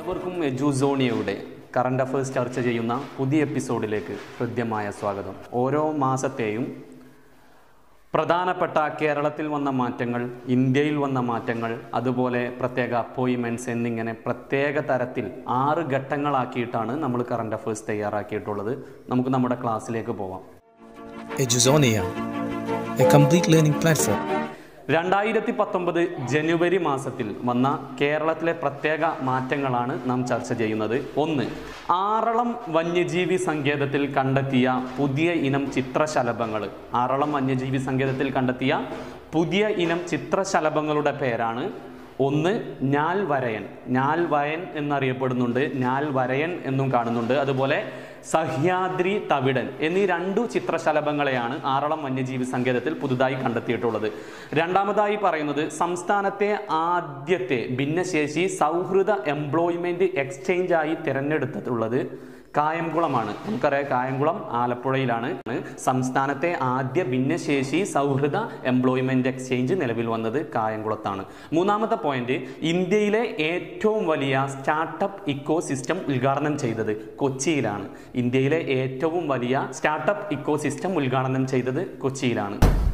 എല്ലാവർക്കും എജുസോണിയയുടെ current affairs ചർച്ച ചെയ്യുന്ന പുതിയ എപ്പിസോഡിലേക്ക് ഹൃദ്യമായ സ്വാഗതം ഓരോ മാസത്തെയും പ്രധാനപ്പെട്ട കേരളത്തിൽ വന്ന മാറ്റങ്ങൾ ഇന്ത്യയിൽ വന്ന മാറ്റങ്ങൾ അതുപോലെ പ്രത്യേക അപ്പോയിൻമെൻറ്റ്സ് എന്നിങ്ങനെ പ്രത്യേക തരത്തിൽ ആറ് ഘട്ടങ്ങളാക്കിയിട്ടാണ് നമ്മൾ കറണ്ട് അഫയേഴ്സ് തയ്യാറാക്കിയിട്ടുള്ളത് നമുക്ക് നമ്മുടെ ക്ലാസ്സിലേക്ക് പോവാം Eduzonia, a complete learning platform. രണ്ടായിരത്തി പത്തൊമ്പത് ജനുവരി മാസത്തിൽ വന്ന കേരളത്തിലെ പ്രത്യേക മാറ്റങ്ങളാണ് നാം ചർച്ച ചെയ്യുന്നത് ഒന്ന് ആറളം വന്യജീവി സങ്കേതത്തിൽ കണ്ടെത്തിയ പുതിയ ഇനം ചിത്രശലഭങ്ങൾ ആറളം വന്യജീവി സങ്കേതത്തിൽ കണ്ടെത്തിയ പുതിയ ഇനം ചിത്രശലഭങ്ങളുടെ പേരാണ് ഒന്ന് ഞാൽ വരയൻ ഞാൽ വയൻ എന്നറിയപ്പെടുന്നുണ്ട് ഞാൽ വരയൻ എന്നും കാണുന്നുണ്ട് അതുപോലെ സഹ്യാദ്രി തവിടൻ എന്നീ രണ്ടു ചിത്രശലഭങ്ങളെയാണ് ആറളം വന്യജീവി സങ്കേതത്തിൽ പുതുതായി കണ്ടെത്തിയിട്ടുള്ളത് രണ്ടാമതായി പറയുന്നത് സംസ്ഥാനത്തെ ആദ്യത്തെ ഭിന്നശേഷി സൗഹൃദ എംപ്ലോയ്മെന്റ് എക്സ്ചേഞ്ച് ആയി തിരഞ്ഞെടുത്തിട്ടുള്ളത് കായംകുളമാണ് നമുക്കറിയാം കായംകുളം ആലപ്പുഴയിലാണ് സംസ്ഥാനത്തെ ആദ്യ ഭിന്നശേഷി സൗഹൃദ എംപ്ലോയ്മെന്റ് എക്സ്ചേഞ്ച് നിലവിൽ വന്നത് കായംകുളത്താണ് മൂന്നാമത്തെ പോയിന്റ് ഇന്ത്യയിലെ ഏറ്റവും വലിയ സ്റ്റാർട്ടപ്പ് ഇക്കോ സിസ്റ്റം ഉദ്ഘാടനം ചെയ്തത് കൊച്ചിയിലാണ് ഇന്ത്യയിലെ ഏറ്റവും വലിയ സ്റ്റാർട്ടപ്പ് ഇക്കോ സിസ്റ്റം ഉദ്ഘാടനം ചെയ്തത് കൊച്ചിയിലാണ്